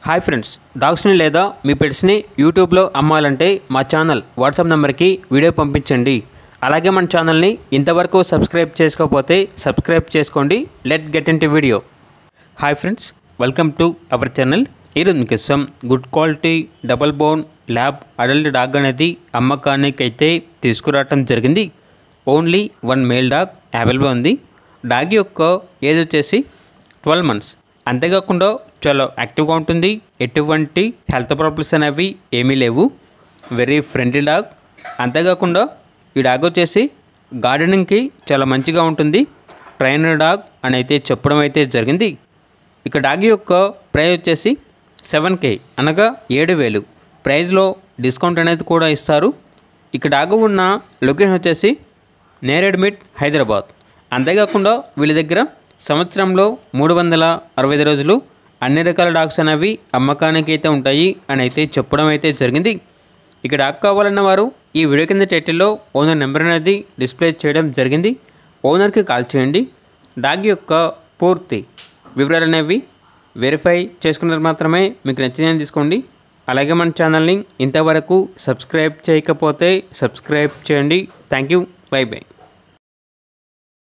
hi friends డాగ్స్ని లేదా మీ పెట్స్ని యూట్యూబ్లో అమ్మాలంటే మా ఛానల్ వాట్సాప్ నెంబర్కి వీడియో పంపించండి అలాగే మన ఛానల్ని ఇంతవరకు సబ్స్క్రైబ్ చేసుకోకపోతే సబ్స్క్రైబ్ చేసుకోండి let get in to video hi friends welcome to our channel ఈరోజు మీకు ఇస్తాం good quality double bone lab adult dog అనేది అమ్మకానికి అయితే తీసుకురావటం జరిగింది only one male dog available ఉంది డాగ్ యొక్క ఏజ్ వచ్చేసి ట్వెల్వ్ మంత్స్ అంతేకాకుండా చాలా యాక్టివ్గా ఉంటుంది ఎటువంటి హెల్త్ ప్రాబ్లమ్స్ అనేవి ఏమీ లేవు వెరీ ఫ్రెండ్లీ డాగ్ అంతేకాకుండా ఈ డాగ్ వచ్చేసి గార్డెనింగ్కి చాలా మంచిగా ఉంటుంది ట్రైనర్ డాగ్ అని అయితే చెప్పడం అయితే జరిగింది ఇక డాగ్ యొక్క ప్రైస్ వచ్చేసి సెవెన్ కే అనగా ఏడు వేలు ప్రైస్లో డిస్కౌంట్ అనేది కూడా ఇస్తారు ఇక డాగ్ ఉన్న లొకేషన్ వచ్చేసి నేరేడ్మిట్ హైదరాబాద్ అంతేకాకుండా వీళ్ళ దగ్గర సంవత్సరంలో మూడు వందల అరవై ఐదు రోజులు అన్ని రకాల డాగ్స్ అనేవి అమ్మకానికి అయితే ఉంటాయి అని అయితే చెప్పడం అయితే జరిగింది ఇక డాగ్ కావాలన్న వారు ఈ వీడియో కింద టైటిల్లో ఓనర్ నెంబర్ అనేది డిస్ప్లే చేయడం జరిగింది ఓనర్కి కాల్ చేయండి డాగ్ యొక్క పూర్తి వివరాలు అనేవి వెరిఫై చేసుకున్నది మాత్రమే మీకు నచ్చిందని తీసుకోండి అలాగే మన ఛానల్ని ఇంతవరకు సబ్స్క్రైబ్ చేయకపోతే సబ్స్క్రైబ్ చేయండి థ్యాంక్ యూ బై బై